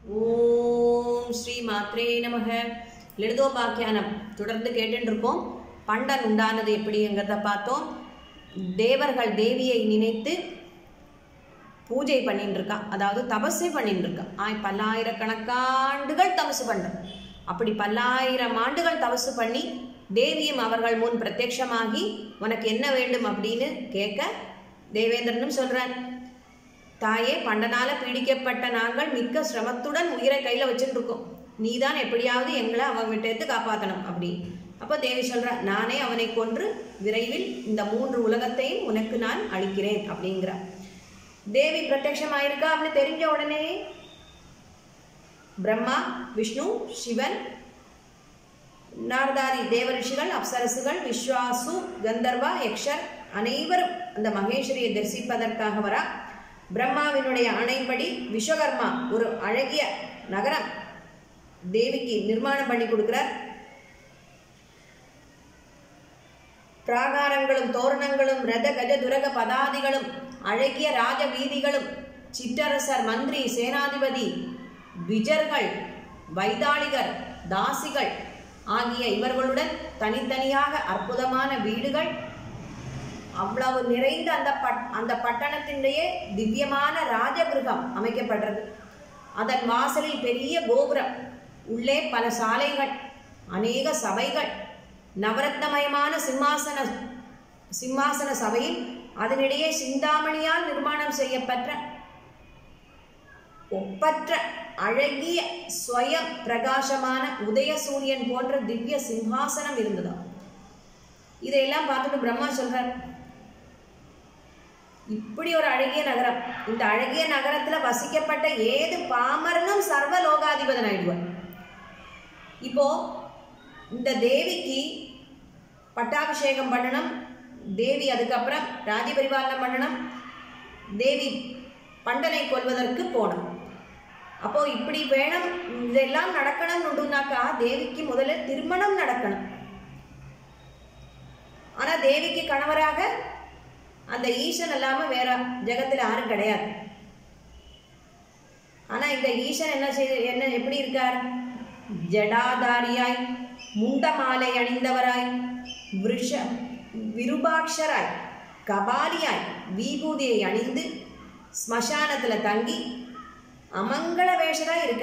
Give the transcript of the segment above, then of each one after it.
ஓம் ஸ்ரீ மாத்ரே நமக லலிதோபாக்கியானம் தொடர்ந்து கேட்டுட்டு இருக்கோம் பண்டன் உண்டானது எப்படிங்கிறத பார்த்தோம் தேவர்கள் தேவியை நினைத்து பூஜை பண்ணிட்டு இருக்கா அதாவது தபஸே பண்ணிட்டு இருக்கா ஆய் பல்லாயிரக்கணக்காண்டுகள் தபசு பண்ற அப்படி பல்லாயிரம் ஆண்டுகள் தபசு பண்ணி தேவியும் அவர்கள் முன் பிரத்யட்சமாகி உனக்கு என்ன வேண்டும் அப்படின்னு கேட்க தேவேந்திரனும் சொல்றான் தாயே பண்டனால பீடிக்கப்பட்ட நாங்கள் மிக்க சிரமத்துடன் உயிரை கையில வச்சுட்டு இருக்கோம் நீதான் எப்படியாவது எங்களை அவன் விட்டேத்து காப்பாத்தணும் அப்படி அப்போ தேவி சொல்றா நானே அவனை கொன்று விரைவில் இந்த மூன்று உலகத்தையும் உனக்கு நான் அளிக்கிறேன் அப்படிங்கிறா தேவி பிரத்யட்சமாயிருக்கா அப்படின்னு தெரிஞ்ச உடனே பிரம்மா விஷ்ணு சிவன் நாரதாரி தேவரிஷிகள் அப்சரசுகள் விஸ்வாசு கந்தர்வா யக்ஷர் அனைவரும் அந்த மகேஸ்வரியை தரிசிப்பதற்காக வரா பிரம்மாவினுடைய ஆணைப்படி விஸ்வகர்மா ஒரு அழகிய நகரம் தேவிக்கு நிர்மாணம் பண்ணி கொடுக்கிறார் பிராகாரங்களும் தோரணங்களும் ரத கஜ துரக பதாதிகளும் அழகிய ராஜ வீதிகளும் சிற்றரசர் மந்திரி சேனாதிபதி விஜர்கள் வைதாளிகர் தாசிகள் ஆகிய இவர்களுடன் தனித்தனியாக அற்புதமான வீடுகள் அவ்வளவு நிறைந்த அந்த பட் அந்த பட்டணத்தினுடைய திவ்யமான ராஜகிருகம் அமைக்கப்படுறது அதன் வாசலில் பெரிய கோபுரம் உள்ளே பல சாலைகள் அநேக சபைகள் நவரத்னமயமான சிம்மாசன சிம்மாசன சபையில் அதனிடையே சிந்தாமணியால் நிர்மாணம் செய்யப்பட்ட ஒப்பற்ற அழகிய ஸ்வயம் பிரகாசமான உதய சூரியன் போன்ற திவ்ய சிம்ஹாசனம் இருந்ததாம் இதையெல்லாம் பார்த்துட்டு பிரம்மா சொல்றார் இப்படி ஒரு அழகிய நகரம் இந்த அழகிய நகரத்துல வசிக்கப்பட்ட ஏது பாமரனும் சர்வ லோகாதிபதன் ஆயிடுவார் இப்போ இந்த தேவிக்கு பட்டாபிஷேகம் பண்ணணும் தேவி அதுக்கப்புறம் ராஜபரிபாலனம் பண்ணணும் தேவி பண்டனை கொள்வதற்கு போகணும் அப்போ இப்படி வேணும் இதெல்லாம் நடக்கணும்னுனாக்கா தேவிக்கு முதல்ல திருமணம் நடக்கணும் ஆனா தேவிக்கு கணவராக அந்த ஈசன் இல்லாம வேற ஜெகத்துல யாரும் கிடையாது ஆனா இந்த ஈசன் என்ன செய்து என்ன எப்படி இருக்கார் ஜடாதாரியாய் முண்டமாலை அணிந்தவராய் விருஷ விருபாட்சராய் கபாலியாய் விபூதியை அணிந்து ஸ்மசானத்துல தங்கி அமங்கள வேஷராய் இருக்க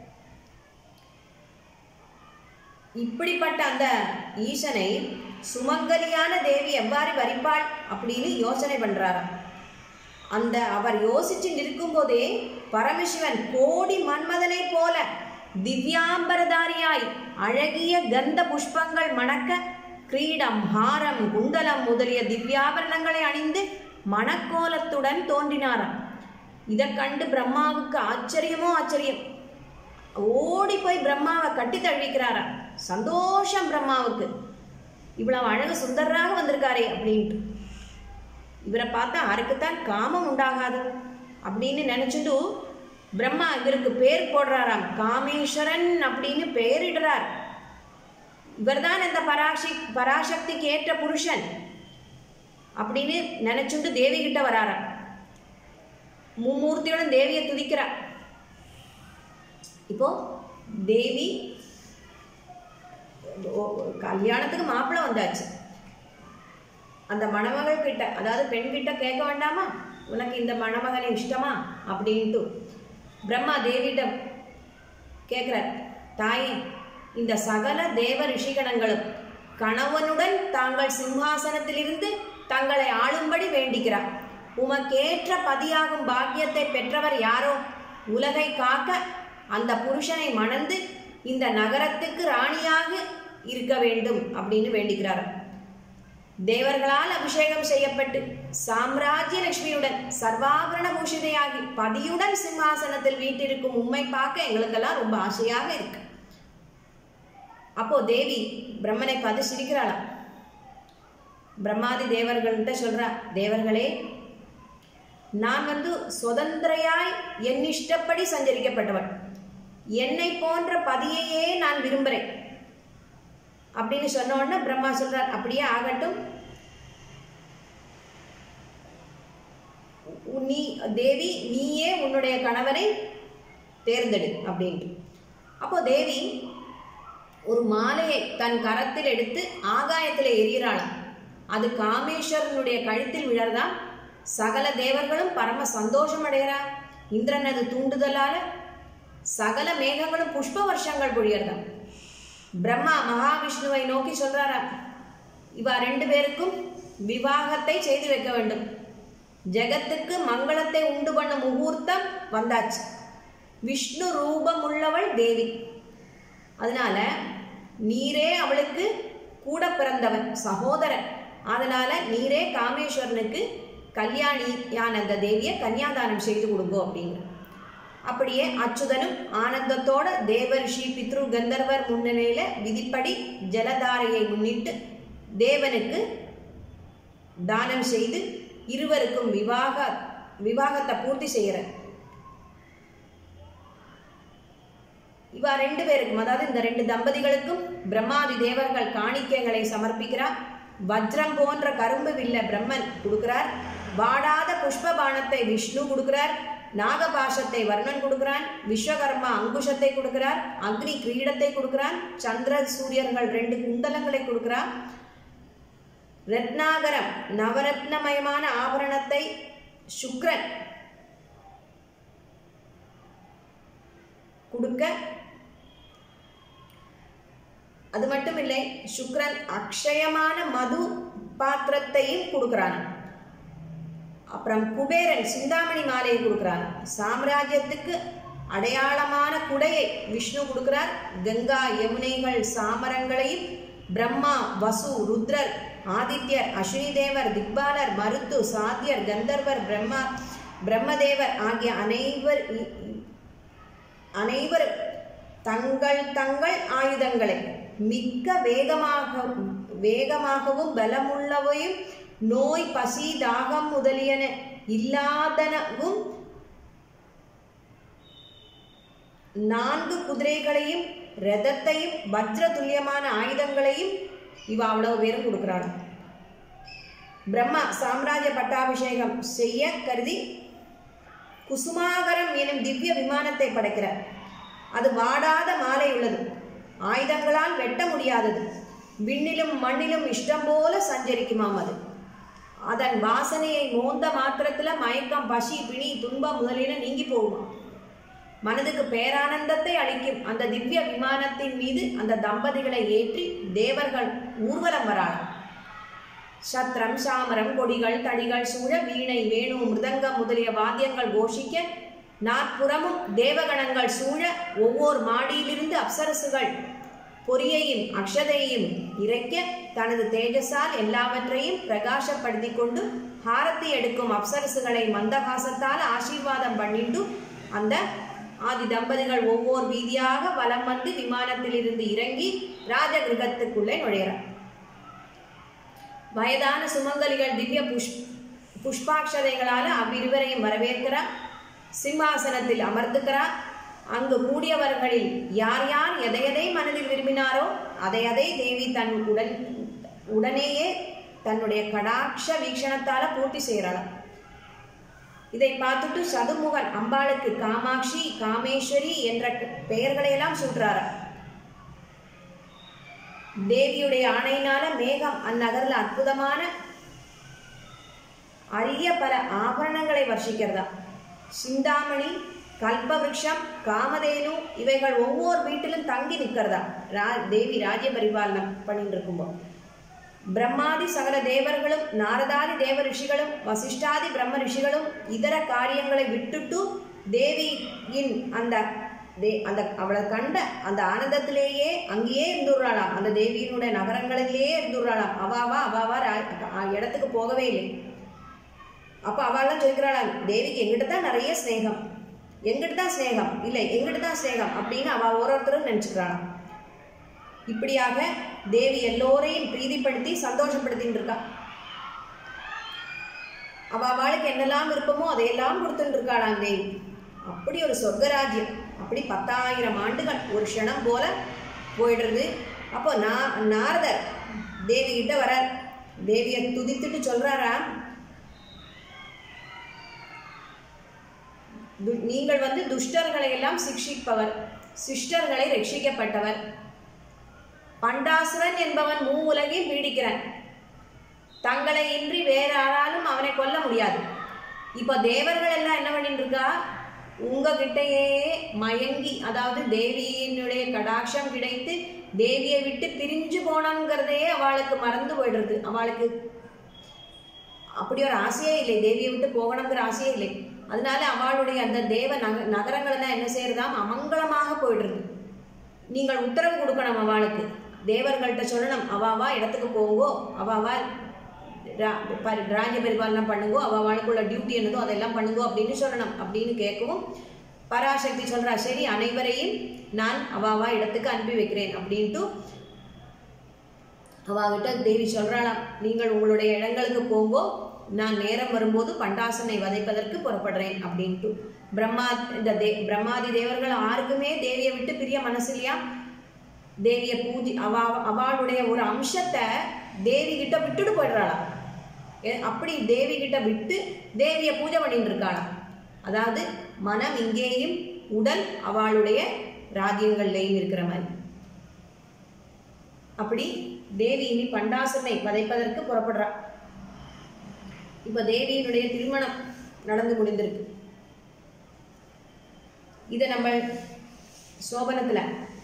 இப்படிப்பட்ட அந்த ஈசனை சுமங்கலியான தேவி எவ்வாறு வரிப்பாள் அப்படின்னு யோசனை பண்றாராம் அந்த அவர் யோசிச்சு நிற்கும் போதே பரமசிவன் கோடி மன்மதனை போல திவ்யாம்பரதாரியாய் அழகிய கந்த புஷ்பங்கள் மணக்க கிரீடம் ஹாரம் குண்டலம் முதலிய திவ்யாபரணங்களை அணிந்து மணக்கோலத்துடன் தோன்றினாராம் இதை கண்டு பிரம்மாவுக்கு ஆச்சரியமோ ஆச்சரியம் ஓடி போய் பிரம்மாவை கட்டி தழுவிக்கிறாராம் சந்தோஷம் பிரம்மாவுக்கு இவ்வளவு அழகு சுந்தரராக வந்திருக்காரே அப்படின்ட்டு இவரை பார்த்தா யாருக்குத்தான் காமம் உண்டாகாது அப்படின்னு நினைச்சுட்டு பிரம்மா இவருக்கு பேர் போடுறாராம் காமேஸ்வரன் அப்படின்னு பெயரிடுறார் இவர்தான் இந்த பராசி பராசக்திக்கு ஏற்ற புருஷன் அப்படின்னு நினைச்சுட்டு தேவி கிட்ட வராராம் மும்மூர்த்தியோட தேவியை துதிக்கிறா இப்போ தேவி கல்யாணத்துக்கு மாப்பிள்ளை வந்தாச்சு அந்த மணமகள் கிட்ட அதாவது பெண் கிட்ட கேட்க வேண்டாமா உனக்கு இந்த மணமகன் இஷ்டமா அப்படின்ட்டு பிரம்மா தேவியிடம் கேட்கிறார் தாயே இந்த சகல தேவ ரிஷிகணங்களும் கணவனுடன் தாங்கள் சிம்ஹாசனத்திலிருந்து தங்களை ஆளும்படி வேண்டிக்கிறார் உமக்கேற்ற பதியாகும் பாக்கியத்தை பெற்றவர் யாரோ உலகை காக்க அந்த புருஷனை மணந்து இந்த நகரத்துக்கு ராணியாக இருக்க வேண்டும் அப்படின்னு வேண்டிக்கிறார் தேவர்களால் அபிஷேகம் செய்யப்பட்டு சாம்ராஜ்ய லட்சுமியுடன் சர்வாபரண பூஷிதையாகி பதியுடன் சிம்மாசனத்தில் வீட்டிருக்கும் உண்மை பார்க்க எங்களுக்கெல்லாம் ரொம்ப ஆசையாக இருக்கு அப்போ தேவி பிரம்மனை பார்த்து சிரிக்கிறாளாம் பிரம்மாதி தேவர்கள்ட்ட சொல்றா தேவர்களே நான் வந்து சுதந்திரையாய் என் இஷ்டப்படி சஞ்சரிக்கப்பட்டவன் என்னை போன்ற பதியையே நான் விரும்புகிறேன் அப்படின்னு சொன்ன உடனே பிரம்மா சொல்றார் அப்படியே ஆகட்டும் நீ தேவி நீயே உன்னுடைய கணவரை தேர்ந்தெடு அப்படின்ட்டு அப்போ தேவி ஒரு மாலையை தன் கரத்தில் எடுத்து ஆகாயத்தில் எரியறாளாம் அது காமேஸ்வரனுடைய கழுத்தில் விழறதா சகல தேவர்களும் பரம சந்தோஷம் அடைகிறா இந்திரனது தூண்டுதலால சகல மேகங்களும் புஷ்ப வருஷங்கள் பொழியறதாம் பிரம்மா மகாவிஷ்ணுவை நோக்கி சொல்றாரா இவா ரெண்டு பேருக்கும் விவாகத்தை செய்து வைக்க வேண்டும் ஜெகத்துக்கு மங்களத்தை உண்டு பண்ண முகூர்த்தம் வந்தாச்சு விஷ்ணு ரூபமுள்ளவள் தேவி அதனால நீரே அவளுக்கு கூட பிறந்தவன் சகோதரன் அதனால நீரே காமேஸ்வரனுக்கு கல்யாணியான அந்த தேவியை கன்னியாதானம் செய்து கொடுங்கோ அப்படிங்கிற அப்படியே அச்சுதனும் ஆனந்தத்தோட தேவரிஷி பித்ரு கந்தர்வர் முன்னிலையில விதிப்படி ஜலதாரையை முன்னிட்டு தேவனுக்கு தானம் செய்து இருவருக்கும் விவாக விவாகத்தை பூர்த்தி செய்கிற இவா ரெண்டு பேருக்கும் அதாவது இந்த ரெண்டு தம்பதிகளுக்கும் பிரம்மாதி தேவர்கள் காணிக்கைகளை சமர்ப்பிக்கிறார் வஜ்ரம் போன்ற கரும்பு வில்ல பிரம்மன் கொடுக்கிறார் வாடாத புஷ்ப பானத்தை விஷ்ணு கொடுக்கிறார் நாகபாஷத்தை வர்ணன் கொடுக்கிறான் விஸ்வகர்மா அங்குஷத்தை கொடுக்கிறார் அக்னி கிரீடத்தை கொடுக்கிறான் சந்திர சூரியர்கள் ரெண்டு குண்டலங்களை கொடுக்கிறார் ரத்னாகரம் நவரத்னமயமான ஆபரணத்தை சுக்ரன் கொடுக்க அது மட்டும் இல்லை சுக்ரன் அக்ஷயமான மது பாத்திரத்தையும் கொடுக்கிறான் அப்புறம் குபேரன் சிந்தாமணி மாலையை கொடுக்கிறான் சாம்ராஜ்யத்துக்கு அடையாளமான குடையை விஷ்ணு கொடுக்கிறார் கங்கா யமுனைகள் சாமரங்களையும் பிரம்மா வசு ருத்ரர் ஆதித்யர் அஸ்வினி தேவர் திக்பாலர் மருத்து சாத்தியர் கந்தர்வர் பிரம்மா பிரம்மதேவர் ஆகிய அனைவர் அனைவரும் தங்கள் தங்கள் ஆயுதங்களை மிக்க வேகமாக வேகமாகவும் பலமுள்ளவையும் நோய் பசி தாகம் முதலியன இல்லாதனவும் நான்கு குதிரைகளையும் ரதத்தையும் வஜ்ர துல்லியமான ஆயுதங்களையும் இவ அவ்வளவு பேரும் கொடுக்குறாங்க பிரம்மா சாம்ராஜ்ய பட்டாபிஷேகம் செய்ய கருதி குசுமாகரம் எனும் திவ்ய விமானத்தை படைக்கிறார் அது வாடாத மாலை உள்ளது ஆயுதங்களால் வெட்ட முடியாதது விண்ணிலும் மண்ணிலும் இஷ்டம் போல சஞ்சரிக்குமாம் அது அதன் வாசனையை மோந்த மாத்திரத்துல மயக்கம் பசி பிணி துன்பம் முதலியன நீங்கி போகுமா மனதுக்கு பேரானந்தத்தை அளிக்கும் அந்த திவ்ய விமானத்தின் மீது அந்த தம்பதிகளை ஏற்றி தேவர்கள் ஊர்வலம் வராளாம் சத்திரம் சாமரம் கொடிகள் தடிகள் சூழ வீணை வேணு மிருதங்கம் முதலிய வாத்தியங்கள் கோஷிக்க நாற்புறமும் தேவகணங்கள் சூழ ஒவ்வொரு மாடியிலிருந்து அப்சரசுகள் பொரியையும் அக்ஷதையையும் இறைக்க தனது தேஜஸால் எல்லாவற்றையும் பிரகாசப்படுத்தி கொண்டு ஹாரத்தி எடுக்கும் அப்சரசுகளை மந்தகாசத்தால் ஆசீர்வாதம் பண்ணிட்டு அந்த ஆதி தம்பதிகள் ஒவ்வொரு வீதியாக வலம் வந்து விமானத்திலிருந்து இறங்கி ராஜகிருகத்துக்குள்ளே நுழைகிறார் வயதான சுமங்கலிகள் திவ்ய புஷ் புஷ்பாட்சதைகளால் அவ்விருவரையும் வரவேற்கிறார் சிம்மாசனத்தில் அமர்ந்துக்கிறார் அங்கு கூடியவர்களில் யார் யார் எதை எதை மனதில் விரும்பினாரோ அதை அதை தேவி தன் உடன் உடனேயே தன்னுடைய கடாட்ச வீக்ஷணத்தால பூர்த்தி செய்கிறாளாம் இதை பார்த்துட்டு சதுமுகன் அம்பாளுக்கு காமாட்சி காமேஸ்வரி என்ற பெயர்களையெல்லாம் சூட்டுறாரா தேவியுடைய ஆணையினால மேகம் அந்நகரில் அற்புதமான அரிய பல ஆபரணங்களை வர்ஷிக்கிறதா சிந்தாமணி கல்பவருஷம் காமதேனு இவைகள் ஒவ்வொரு வீட்டிலும் தங்கி நிற்கிறதா ரா தேவி ராஜ்ய பரிபாலனம் பண்ணிட்டு இருக்கும்போது பிரம்மாதி சகல தேவர்களும் நாரதாதி தேவ ரிஷிகளும் வசிஷ்டாதி பிரம்ம ரிஷிகளும் இதர காரியங்களை விட்டுட்டு தேவியின் அந்த தே அந்த அவளை கண்ட அந்த ஆனந்தத்திலேயே அங்கேயே இருந்துடுறாளாம் அந்த தேவியினுடைய நகரங்களிலேயே இருந்துடுறாளாம் அவாவா அவாவா ரா- இடத்துக்கு போகவே இல்லை அப்போ அவெல்லாம் சொல்லிக்கிறாளாம் தேவிக்கு எங்கிட்ட தான் நிறைய ஸ்நேகம் எங்கிட்ட தான் ஸ்நேகம் இல்லை எங்கிட்ட தான் ஸ்நேகம் அப்படின்னு அவள் ஒரு ஒருத்தரும் நினச்சிக்கிறாளாம் இப்படியாக தேவி எல்லோரையும் பிரீதிப்படுத்தி சந்தோஷப்படுத்தின்னு இருக்கா அவ அவளுக்கு என்னெல்லாம் விருப்பமோ அதையெல்லாம் கொடுத்துட்டு இருக்காளாம் தேவி அப்படி ஒரு சொர்க்கராஜ்யம் அப்படி பத்தாயிரம் ஆண்டுகள் ஒரு க்ஷணம் போல போயிடுறது அப்போ நா நாரதர் தேவி கிட்ட வரார் தேவியை துதித்துட்டு சொல்றாரா து- நீங்கள் வந்து துஷ்டர்களை எல்லாம் சிக்ஷிப்பவர் சிஷ்டர்களை ரட்சிக்கப்பட்டவர் பண்டாசுரன் என்பவன் மூ உலகில் பீடிக்கிறான் தங்களை இன்றி வேற யாராலும் அவனை கொல்ல முடியாது இப்போ தேவர்கள் எல்லாம் என்ன பண்ணிட்டு இருக்கா உங்ககிட்டயே மயங்கி அதாவது தேவியினுடைய கடாட்சம் கிடைத்து தேவியை விட்டு பிரிஞ்சு போனாங்கிறதையே அவளுக்கு மறந்து போயிடுறது அவளுக்கு அப்படி ஒரு ஆசையே இல்லை தேவியை விட்டு போகணுங்கிற ஆசையே இல்லை அதனால அவளுடைய அந்த தேவ நக நகரங்கள் எல்லாம் என்ன செய்யறதாம் அமங்கலமாக போயிடுறது நீங்கள் உத்தரவு கொடுக்கணும் அவளுக்கு தேவர்கள்ட்ட சொல்லணும் அவாவா இடத்துக்கு போங்கோ அவாவா ரா- பரி- ராஜ்ய பரிபாலனை பண்ணுங்கோ அவ அவளுக்குள்ள டியூட்டி என்னதோ அதெல்லாம் பண்ணுங்கோ அப்படின்னு சொல்லணும் அப்படின்னு கேட்கவும் பராசக்தி சொல்றா சரி அனைவரையும் நான் அவாவா இடத்துக்கு அனுப்பி வைக்கிறேன் அப்படின்ட்டு அவாகிட்ட தேவி சொல்றாளாம் நீங்கள் உங்களுடைய இடங்களுக்கு போங்கோ நான் நேரம் வரும்போது பண்டாசனை வதைப்பதற்கு புறப்படுறேன் அப்படின்ட்டு பிரம்மா இந்த தே பிரம்மாதி தேவர்கள் யாருக்குமே தேவியை விட்டு பிரிய மனசு இல்லையா தேவியை பூஜை அவ அவளுடைய ஒரு அம்சத்தை தேவி கிட்ட விட்டுட்டு போயிடுறாளாம் ஏ- அப்படி தேவி கிட்ட விட்டு தேவியை பூஜை பண்ணிட்டு இருக்காளாம் அதாவது மனம் இங்கேயும் உடல் அவளுடைய ராஜ்யங்கள்லேயும் இருக்கிற மாதிரி அப்படி தேவி இனி பண்டாசனை வதைப்பதற்கு புறப்படுறா இப்ப தேவியினுடைய திருமணம் நடந்து முடிந்திருக்கு இதை நம்ம சோபனத்துல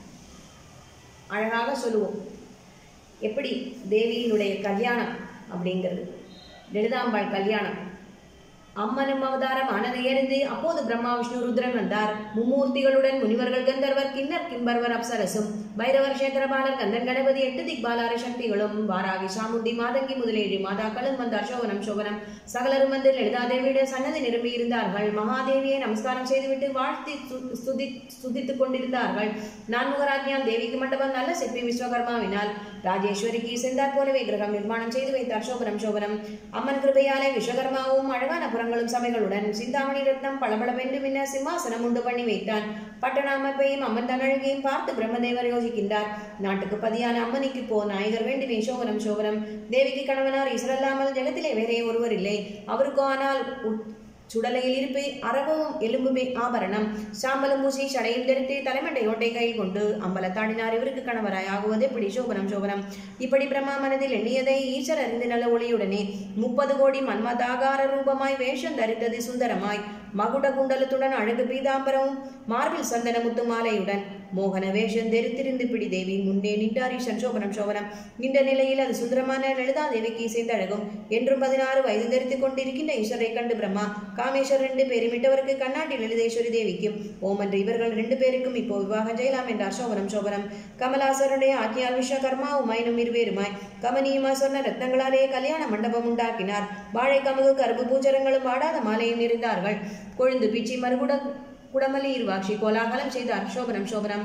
அழகாக சொல்லுவோம் எப்படி தேவியினுடைய கல்யாணம் அப்படிங்கிறது லலிதாம்பாள் கல்யாணம் அம்மனும் அவதாரம் ஆனதையறிந்து அப்போது பிரம்மா விஷ்ணு ருத்ரன் வந்தார் மும்மூர்த்திகளுடன் முனிவர்கள் கந்தர்வர் கிண்ணர் கிம்பர்வர் அப்சரசும் பைரவர் சேத்திரபாலர் கந்தன் கணபதி எட்டு திக்பாலார சக்திகளும் வாராகி சாமுண்டி மாதங்கி முதலேழு மாதாக்களும் வந்தார் சோவனம் சோவனம் சகலரும் வந்து லலிதாதேவியுடைய சன்னதி நிரம்பி இருந்தார்கள் மகாதேவியை நமஸ்காரம் செய்துவிட்டு வாழ்த்தி சு- ஸ்துதி ஸ்துதித்துக் கொண்டிருந்தார்கள் நான்முகராஜ்யான் தேவிக்கு மண்டபம் நல்ல சிற்பி விஸ்வகர்மாவினால் ராஜேஸ்வரிக்கு சென்றார் போலவே கிரகம் நிர்மாணம் செய்து வைத்தார் சோபனம் சோபனம் அம்மன் கிருபையாலே விஸ்வகர்மாவும் அழகான புறங்களும் சபைகளுடன் சிந்தாமணி ரத்னம் பளபளவென்று மின்ன சிம்மாசனம் உண்டு பண்ணி வைத்தான் பட்டண அமைப்பையும் அம்மன் தன்னழகையும் பார்த்து பிரம்மதேவர் யோசிக்கின்றார் நாட்டுக்கு பதியான அம்மனிக்கு போ நாயகர் வேண்டுமே சோபனம் சோபனம் தேவிக்கு கணவனார் ஈஸ்வரல்லாமல் ஜெகத்திலே வேறே ஒருவர் இல்லை அவருக்கோ ஆனால் உட்- சுடலையில் இருப்பு அரவும் எலும்புமே ஆபரணம் சாம்பலும் பூசி சடையும் தரித்து தலைமண்டை ஓட்டை கையில் கொண்டு அம்பலத்தாடினார் இவருக்கு கணவராய் ஆகுவது இப்படி சோபனம் சோபனம் இப்படி பிரம்மா மனதில் எண்ணியதை ஈஸ்வர் அறிந்து நல்ல ஒளியுடனே முப்பது கோடி மன்மதாகார ரூபமாய் வேஷம் தரித்தது சுந்தரமாய் மகுட குண்டலத்துடன் அழகு பீதாம்பரமும் மார்பில் சந்தன முத்து மாலையுடன் மோகன வேஷம் தெரித்திருந்து பிடி தேவி முன்னே நின்றார் ஈசன் சோபனம் சோபனம் நின்ற நிலையில் அது சுந்தரமான லலிதா தேவிக்கு இசைந்த அழகும் என்றும் பதினாறு வயது தரித்துக் கொண்டிருக்கின்ற ஈஸ்வரை கண்டு பிரம்மா காமேஸ்வர் ரெண்டு பேருமிட்டவருக்கு கண்ணாடி லலிதேஸ்வரி தேவிக்கும் ஓம் என்று இவர்கள் ரெண்டு பேருக்கும் இப்போ விவாகம் செய்யலாம் என்றார் சோபனம் சோபனம் கமலாசருடைய ஆக்கியால் விஸ்வகர்மா உமாயினும் இருவேருமாய் கமனியுமா சொன்ன ரத்னங்களாலே கல்யாண மண்டபம் உண்டாக்கினார் வாழை கமுகு கருப்பு பூச்சரங்களும் வாடாத மாலையும் இருந்தார்கள் கொழுந்து பிச்சி மறுகுட குடமலி இருவாட்சி கோலாகலம் செய்தார் சோபனம் சோபனம்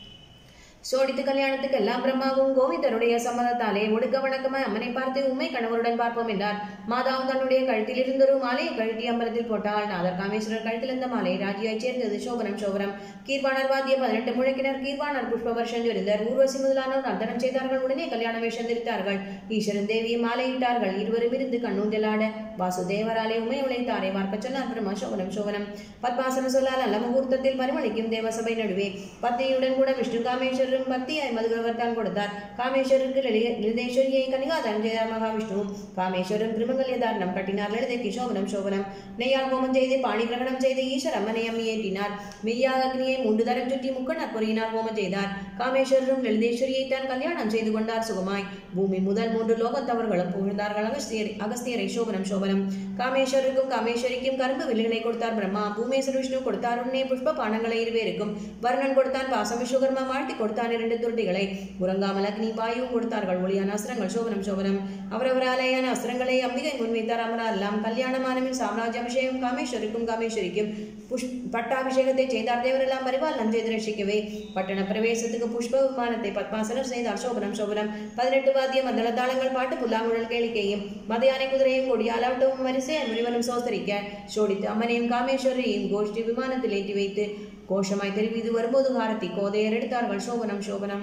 சோடித்து கல்யாணத்துக்கு எல்லாம் பிரம்மாவும் கோவிந்தருடைய சம்மதத்தாலே ஒடுக்க வணக்கமாய் அம்மனை பார்த்து உண்மை கணவருடன் பார்ப்போம் என்றார் மாதாவும் தன்னுடைய கழுத்தில் இருந்தொரு மாலையை கழட்டி அம்பலத்தில் போட்டாள் நாதர் காமேஸ்வரர் கழுத்தில் இருந்த மாலை ராஜியாய் சேர்ந்தது சோபனம் சோபனம் கீர்வாணர் வாத்திய பதினெட்டு முழக்கினர் கீர்வாணர் புஷ்ப வருஷம் ஜொலிந்தர் ஊர்வசி முதலானோர் நர்த்தனம் செய்தார்கள் உடனே கல்யாண வேஷம் திருத்தார்கள் ஈஸ்வரன் தேவியை மாலையிட்டார்கள் இருவரும் இருந்து கண்ணூஞ்சலாட வாசுதேவராலே உமை உழைத்தாரை பார்க்க சொன்னார் பிரம்மா சோபனம் சோபனம் பத்மாசனம் சொல்லால் நல்ல முகூர்த்தத்தில் பரிமளிக்கும் தேவசபை நடுவே பத்னியுடன் கூட விஷ்ணு காமேஸ்வரரும் பக்தியாய் மதுகவர் தான் கொடுத்தார் காமேஸ்வரருக்கு லலித- லலிதேஸ்வரியை கனிகாதாரம் செய்தார் மகாவிஷ்ணுவும் காமேஸ்வரன் திருமங்கல்ய தாரணம் கட்டினார் லலிதைக்கு சோபனம் சோபனம் நெய்யால் ஹோமம் செய்து பாணி கிரகணம் செய்து ஈஸ்வர் அம்மனை அம்மி ஏற்றினார் மெய்யாக அக்னியை மூன்று தரம் சுற்றி முக்கணர் பொறியினார் ஹோமம் செய்தார் காமேஸ்வரரும் லலிதேஸ்வரியை தான் கல்யாணம் செய்து கொண்டார் சுகமாய் பூமி முதல் மூன்று லோகத்தவர்களும் புகழ்ந்தார்கள் அகஸ்தியர் அகஸ்தியரை சோபனம் சோபனம் காமேஸ்வருக்கும் காமேஸ்வரிக்கும் கரும்பு வில்லுகளை கொடுத்தார் பிரம்மா பூமேஸ்வர விஷ்ணு கொடுத்தார் உடனே புஷ்ப பானங்களை இருவேருக்கும் வர்ணன் கொடுத்தான் பாசம் விஸ்வகர்மா வாழ்த்தி கொடுத்தான் இரண்டு துருட்டிகளை உறங்காமல் அக்னி வாயுவும் கொடுத்தார்கள் ஒளியான அஸ்திரங்கள் சோபனம் சோபனம் அவரவராலேயான அஸ்திரங்களை அம்பிகை முன்வைத்தார் அமராரெல்லாம் கல்யாணமானமின் சாம்ராஜ்ய அபிஷேகம் காமேஸ்வருக்கும் காமேஸ்வரிக்கும் புஷ் பட்டாபிஷேகத்தை செய்தார் தேவரெல்லாம் பரிபாலனம் செய்து ரட்சிக்கவே பட்டண பிரவேசத்துக்கு புஷ்ப விமானத்தை பத்மாசனம் செய்தார் சோபனம் சோபனம் பதினெட்டு வாத்திய மண்டல தாளங்கள் பாட்டு புல்லாங்குழல் கேளிக்கையும் மதையானை குதிரையும் கொடியாலாட்டவும் வரிசை முனிவனும் சோசரிக்க சோடித்து அம்மனையும் காமேஸ்வரியையும் கோஷ்டி விமானத்தில் ஏற்றி வைத்து கோஷமாய் தெரிவித்து வரும்போது காரத்தி கோதையர் எடுத்தார்கள் சோபனம் சோபனம்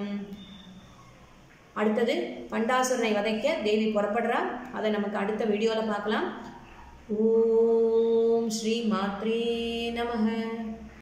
அடுத்தது பண்டாசுரனை வதைக்க தேவி புறப்படுறா அதை நமக்கு அடுத்த வீடியோவில் பார்க்கலாம் ஓம் ஓம் ஸ்ரீ மாத்ரே நமः